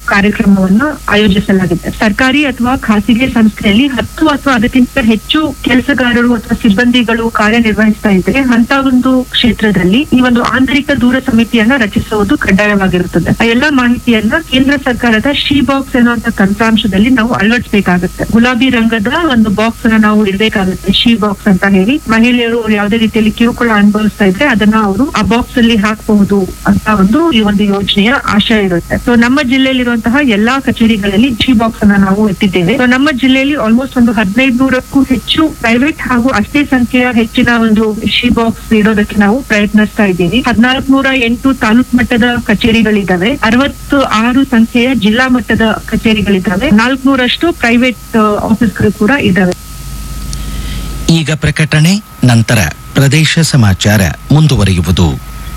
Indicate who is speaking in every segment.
Speaker 1: ಕಾರ್ಯಕ್ರಮವನ್ನು ಆಯೋಜಿಸಲಾಗಿದೆ ಸರ್ಕಾರಿ ಅಥವಾ ಖಾಸಗಿ ಸಂಸ್ಥೆಯಲ್ಲಿ ಹತ್ತು ಅಥವಾ ಅದಕ್ಕಿಂತ ಹೆಚ್ಚು ಕೆಲಸಗಾರರು ಅಥವಾ ಸಿಬ್ಬಂದಿಗಳು ಕಾರ್ಯನಿರ್ವಹಿಸ್ತಾ ಇದ್ರೆ ಅಂತ ಒಂದು ಕ್ಷೇತ್ರದಲ್ಲಿ ಈ ಒಂದು ಆಂತರಿಕ ದೂರ ಸಮಿತಿಯನ್ನ ರಚಿಸುವುದು ಕಡ್ಡಾಯವಾಗಿರುತ್ತದೆ ಆ ಎಲ್ಲಾ ಮಾಹಿತಿಯನ್ನ ಕೇಂದ್ರ ಸರ್ಕಾರದ ಶಿ ಬಾಕ್ಸ್ ಎನ್ನುವಂತ ತಂತ್ರಾಂಶದಲ್ಲಿ ನಾವು ಅಳವಡಿಸಬೇಕಾಗುತ್ತೆ ಗುಲಾಬಿ ರಂಗದ ಒಂದು ಬಾಕ್ಸ್ ಅನ್ನ ನಾವು ಇಡಬೇಕಾಗುತ್ತೆ ಶಿ ಬಾಕ್ಸ್ ಅಂತ ಹೇಳಿ ಮಹಿಳೆಯರು ಯಾವುದೇ ರೀತಿಯಲ್ಲಿ ಕಿರುಕುಳ ಅನುಭವಿಸ್ತಾ ಇದ್ರೆ ಅದನ್ನ ಅವರು ಆ ಬಾಕ್ಸ್ ಅಲ್ಲಿ ಹಾಕಬಹುದು ಅಂತ ಒಂದು ಈ ಒಂದು ಯೋಜನೆಯ ಆಶಯ ಇರುತ್ತೆ ಸೊ ನಮ್ಮ ಜಿಲ್ಲೆಯಲ್ಲಿರುವಂತಹ ಎಲ್ಲಾ ಕಚೇರಿಗಳಲ್ಲಿ ಶಿ ಬಾಕ್ಸ್ ಅನ್ನ ನಾವು ಇಟ್ಟಿದ್ದೇವೆ ಸೊ ನಮ್ಮ ಜಿಲ್ಲೆಯಲ್ಲಿ ಆಲ್ಮೋಸ್ಟ್ ಒಂದು ಹದಿನೈದು ನೂರಕ್ಕೂ ಹೆಚ್ಚು ಪ್ರೈವೇಟ್ ಹಾಗೂ ಅಷ್ಟೇ ಸಂಖ್ಯೆಯ ಹೆಚ್ಚಿನ ಒಂದು ಶಿ ಬಾಕ್ಸ್ ಇಡೋದಕ್ಕೆ ನಾವು ಪ್ರಯತ್ನಿಸ್ತಾ ಇದ್ದೀವಿ ಹದಿನಾಲ್ಕು ನೂರ ಎಂಟು ತಾಲೂಕ್ ಮಟ್ಟದ ಕಚೇರಿಗಳಿದ್ದಾವೆ ಅರವತ್ತು ಆರು ಸಂಖ್ಯೆಯ ಜಿಲ್ಲಾ ಮಟ್ಟದ ಕಚೇರಿಗಳಿದ್ದಾವೆ ನಾಲ್ಕುನೂರಷ್ಟು ಪ್ರೈವೇಟ್ ಆಫೀಸ್ಗಳು ಕೂಡ ಇದ್ದಾವೆ
Speaker 2: ಈಗ ಪ್ರಕಟಣೆ ನಂತರ ಪ್ರದೇಶ ಸಮಾಚಾರ ಮುಂದುವರಿಯುವುದು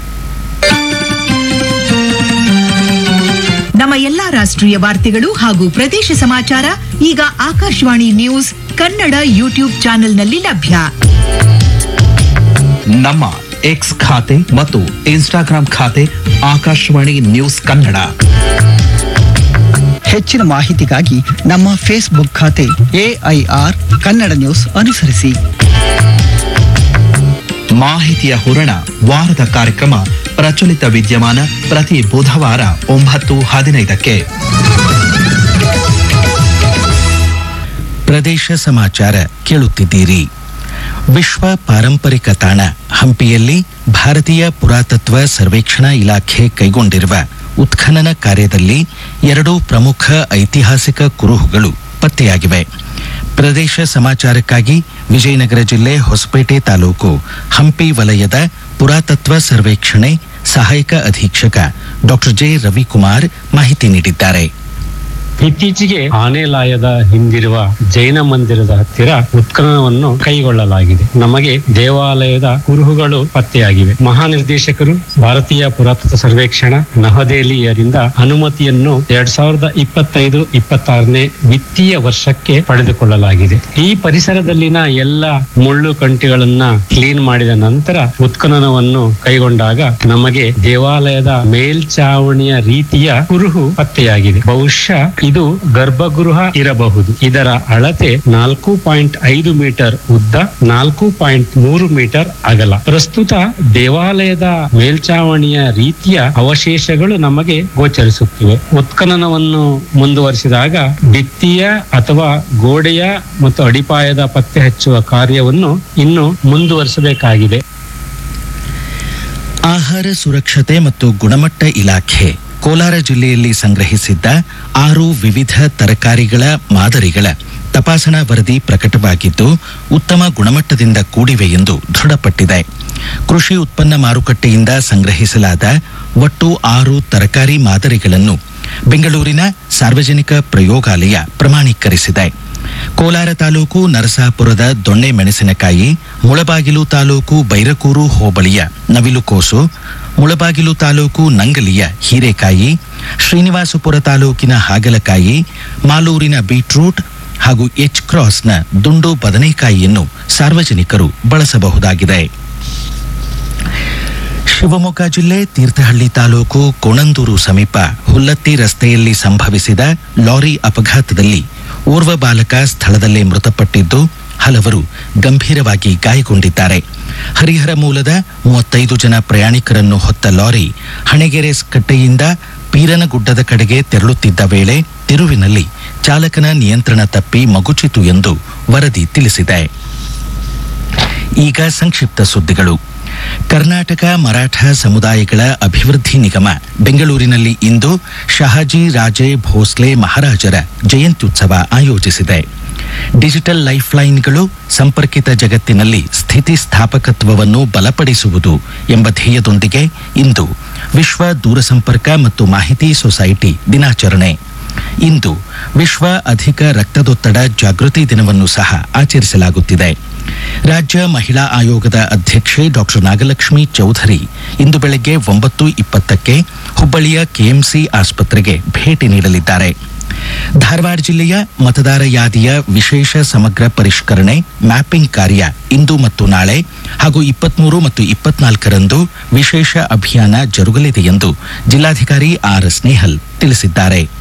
Speaker 3: ನಮ್ಮ ಎಲ್ಲಾ ರಾಷ್ಟ್ರೀಯ ವಾರ್ತೆಗಳು ಹಾಗೂ ಪ್ರದೇಶ ಸಮಾಚಾರ ಈಗ ಆಕಾಶವಾಣಿ ನ್ಯೂಸ್ ಕನ್ನಡ ಯೂಟ್ಯೂಬ್ ಚಾನೆಲ್ನಲ್ಲಿ ಲಭ್ಯ
Speaker 4: ನಮ್ಮ ಎಕ್ಸ್ ಖಾತೆ ಮತ್ತು ಇನ್ಸ್ಟಾಗ್ರಾಂ ಖಾತೆ ಆಕಾಶವಾಣಿ ನ್ಯೂಸ್ ಕನ್ನಡ
Speaker 5: ಹೆಚ್ಚಿನ ಮಾಹಿತಿಗಾಗಿ ನಮ್ಮ ಫೇಸ್ಬುಕ್ ಖಾತೆ ಎಐಆರ್ ಕನ್ನಡ ನ್ಯೂಸ್ ಅನುಸರಿಸಿ
Speaker 4: ಮಾಹಿತಿಯ ಹೂರಣ ವಾರದ ಕಾರ್ಯಕ್ರಮ ಪ್ರಚಲಿತ ವಿದ್ಯಮಾನ ಪ್ರತಿ ಬುಧವಾರ ಒಂಬತ್ತು ಹದಿನೈದಕ್ಕೆ
Speaker 2: ಪ್ರದೇಶ ಸಮಾಚಾರ ಕೇಳುತ್ತಿದ್ದೀರಿ ವಿಶ್ವ ಪಾರಂಪರಿಕ ತಾಣ ಹಂಪಿಯಲ್ಲಿ ಭಾರತೀಯ ಪುರಾತತ್ವ ಸರ್ವೇಕ್ಷಣಾ ಇಲಾಖೆ ಕೈಗೊಂಡಿರುವ ಉತ್ಖನನ ಕಾರ್ಯದಲ್ಲಿ ಎರಡು ಪ್ರಮುಖ ಐತಿಹಾಸಿಕ ಕುರುಹುಗಳು ಪತ್ತೆಯಾಗಿವೆ ಪ್ರದೇಶ ಸಮಾಚಾರಕ್ಕಾಗಿ ವಿಜಯನಗರ ಜಿಲ್ಲೆ ಹೊಸಪೇಟೆ ತಾಲೂಕು ಹಂಪಿ ವಲಯದ ಪುರಾತತ್ವ ಸರ್ವೇಕ್ಷಣೆ ಸಹಾಯಕ ಅಧೀಕ್ಷಕ ಡಾಕ್ಟರ್ ಜೆ ರವಿಕುಮಾರ್ ಮಾಹಿತಿ ನೀಡಿದ್ದಾರೆ
Speaker 6: ಇತ್ತೀಚೆಗೆ ಆನೆಲಾಯದ ಹಿಂದಿರುವ ಜೈನ ಮಂದಿರದ ಹತ್ತಿರ ಉತ್ಖನನವನ್ನು ಕೈಗೊಳ್ಳಲಾಗಿದೆ ನಮಗೆ ದೇವಾಲಯದ ಕುರುಹುಗಳು ಪತ್ತೆಯಾಗಿವೆ ಮಹಾನಿರ್ದೇಶಕರು ಭಾರತೀಯ ಪುರಾತತ್ವ ಸರ್ವೇಕ್ಷಣಾ ನವದೆಹಲಿಯರಿಂದ ಅನುಮತಿಯನ್ನು ಎರಡ್ ಸಾವಿರದ ಇಪ್ಪತ್ತೈದು ಇಪ್ಪತ್ತಾರನೇ ವಿತ್ತೀಯ ವರ್ಷಕ್ಕೆ ಪಡೆದುಕೊಳ್ಳಲಾಗಿದೆ ಈ ಪರಿಸರದಲ್ಲಿನ ಎಲ್ಲ ಮುಳ್ಳು ಕಂಟಿಗಳನ್ನ ಕ್ಲೀನ್ ಮಾಡಿದ ನಂತರ ಉತ್ಖನನವನ್ನು ಕೈಗೊಂಡಾಗ ನಮಗೆ ದೇವಾಲಯದ ಮೇಲ್ಚಾವಣಿಯ ರೀತಿಯ ಕುರುಹು ಪತ್ತೆಯಾಗಿದೆ ಬಹುಶಃ ಇದು ಗರ್ಭಗೃಹ ಇರಬಹುದು ಇದರ ಅಳತೆ ನಾಲ್ಕು ಪಾಯಿಂಟ್ ಐದು ಮೀಟರ್ ಉದ್ದ ನಾಲ್ಕು ಪಾಯಿಂಟ್ ಮೂರು ಮೀಟರ್ ಅಗಲ ಪ್ರಸ್ತುತ ದೇವಾಲಯದ ಮೇಲ್ಚಾವಣಿಯ ರೀತಿಯ ಅವಶೇಷಗಳು ನಮಗೆ ಗೋಚರಿಸುತ್ತಿವೆ ಉತ್ಖನನವನ್ನು ಮುಂದುವರಿಸಿದಾಗ ಭಿತ್ತಿಯ ಅಥವಾ ಗೋಡೆಯ ಮತ್ತು ಅಡಿಪಾಯದ ಪತ್ತೆ ಹಚ್ಚುವ ಕಾರ್ಯವನ್ನು ಇನ್ನು ಮುಂದುವರಿಸಬೇಕಾಗಿದೆ
Speaker 2: ಆಹಾರ ಸುರಕ್ಷತೆ ಮತ್ತು ಗುಣಮಟ್ಟ ಇಲಾಖೆ ಕೋಲಾರ ಜಿಲ್ಲೆಯಲ್ಲಿ ಸಂಗ್ರಹಿಸಿದ್ದ ಆರು ವಿವಿಧ ತರಕಾರಿಗಳ ಮಾದರಿಗಳ ತಪಾಸಣಾ ವರದಿ ಪ್ರಕಟವಾಗಿದ್ದು ಉತ್ತಮ ಗುಣಮಟ್ಟದಿಂದ ಕೂಡಿವೆ ಎಂದು ದೃಢಪಟ್ಟಿದೆ ಕೃಷಿ ಉತ್ಪನ್ನ ಮಾರುಕಟ್ಟೆಯಿಂದ ಸಂಗ್ರಹಿಸಲಾದ ಒಟ್ಟು ಆರು ತರಕಾರಿ ಮಾದರಿಗಳನ್ನು ಬೆಂಗಳೂರಿನ ಸಾರ್ವಜನಿಕ ಪ್ರಯೋಗಾಲಯ ಪ್ರಮಾಣೀಕರಿಸಿದೆ ಕೋಲಾರ ತಾಲೂಕು ನರಸಾಪುರದ ದೊಣ್ಣೆ ಮೆಣಸಿನಕಾಯಿ ಮುಳಬಾಗಿಲು ತಾಲೂಕು ಬೈರಕೂರು ಹೋಬಳಿಯ ನವಿಲುಕೋಸು ಮುಳಬಾಗಿಲು ತಾಲೂಕು ನಂಗಲಿಯ ಹೀರೆಕಾಯಿ ಶ್ರೀನಿವಾಸಪುರ ತಾಲೂಕಿನ ಹಾಗಲಕಾಯಿ ಮಾಲೂರಿನ ಬೀಟ್ರೂಟ್ ಹಾಗೂ ಎಚ್ ಕ್ರಾಸ್ನ ದುಂಡು ಬದನೆಕಾಯಿಯನ್ನು ಸಾರ್ವಜನಿಕರು ಬಳಸಬಹುದಾಗಿದೆ ಶಿವಮೊಗ್ಗ ಜಿಲ್ಲೆ ತೀರ್ಥಹಳ್ಳಿ ತಾಲೂಕು ಕೋಣಂದೂರು ಸಮೀಪ ಹುಲ್ಲತ್ತಿ ರಸ್ತೆಯಲ್ಲಿ ಸಂಭವಿಸಿದ ಲಾರಿ ಅಪಘಾತದಲ್ಲಿ ಓರ್ವ ಬಾಲಕ ಸ್ಥಳದಲ್ಲೇ ಮೃತಪಟ್ಟಿದ್ದು ಹಲವರು ಗಂಭೀರವಾಗಿ ಗಾಯಗೊಂಡಿದ್ದಾರೆ ಹರಿಹರ ಮೂಲದ ಮೂವತ್ತೈದು ಜನ ಪ್ರಯಾಣಿಕರನ್ನು ಹೊತ್ತ ಲಾರಿ ಹಣೆಗೆರೆ ಕಟ್ಟೆಯಿಂದ ಪೀರನಗುಡ್ಡದ ಕಡೆಗೆ ತೆರಳುತ್ತಿದ್ದ ವೇಳೆ ತಿರುವಿನಲ್ಲಿ ಚಾಲಕನ ನಿಯಂತ್ರಣ ತಪ್ಪಿ ಮಗುಚಿತು ಎಂದು ವರದಿ ತಿಳಿಸಿದೆ ಈಗ ಸಂಕ್ಷಿಪ್ತ ಸುದ್ದಿಗಳು ಕರ್ನಾಟಕ ಮರಾಠ ಸಮುದಾಯಗಳ ಅಭಿವೃದ್ಧಿ ನಿಗಮ ಬೆಂಗಳೂರಿನಲ್ಲಿ ಇಂದು ಶಹಾಜಿ ರಾಜೇ ಭೋಸ್ಲೆ ಮಹಾರಾಜರ ಜಯಂತ್ಯುತ್ಸವ ಆಯೋಜಿಸಿದೆ ಡಿಜಿಟಲ್ ಲೈಫ್ಲೈನ್ಗಳು ಸಂಪರ್ಕಿತ ಜಗತ್ತಿನಲ್ಲಿ ಸ್ಥಿತಿಸ್ಥಾಪಕತ್ವವನ್ನು ಬಲಪಡಿಸುವುದು ಎಂಬ ಧ್ಯೇಯದೊಂದಿಗೆ ಇಂದು ವಿಶ್ವ ದೂರಸಂಪರ್ಕ ಮತ್ತು ಮಾಹಿತಿ ಸೊಸೈಟಿ ದಿನಾಚರಣೆ ಇಂದು ವಿಶ್ವ ಅಧಿಕ ರಕ್ತದೊತ್ತಡ ಜಾಗೃತಿ ದಿನವನ್ನು ಸಹ ಆಚರಿಸಲಾಗುತ್ತಿದೆ ರಾಜ್ಯ ಮಹಿಳಾ ಆಯೋಗದ ಅಧ್ಯಕ್ಷೆ ಡಾಕ್ಟರ್ ನಾಗಲಕ್ಷ್ಮಿ ಚೌಧರಿ ಇಂದು ಬೆಳಗ್ಗೆ ಒಂಬತ್ತು ಇಪ್ಪತ್ತಕ್ಕೆ ಹುಬ್ಬಳ್ಳಿಯ ಕೆಎಂಸಿ ಆಸ್ಪತ್ರೆಗೆ ಭೇಟಿ ನೀಡಲಿದ್ದಾರೆ ಧಾರವಾಡ ಜಿಲ್ಲೆಯ ಮತದಾರ ಯಾದಿಯ ವಿಶೇಷ ಸಮಗ್ರ ಪರಿಷ್ಕರಣೆ ಮ್ಯಾಪಿಂಗ್ ಕಾರ್ಯ ಇಂದು ಮತ್ತು ನಾಳೆ ಹಾಗೂ ಇಪ್ಪತ್ಮೂರು ಮತ್ತು ಇಪ್ಪತ್ನಾಲ್ಕರಂದು ವಿಶೇಷ ಅಭಿಯಾನ ಜರುಗಲಿದೆ ಎಂದು ಜಿಲ್ಲಾಧಿಕಾರಿ ಆರ್ ಸ್ನೇಹಲ್ ತಿಳಿಸಿದ್ದಾರೆ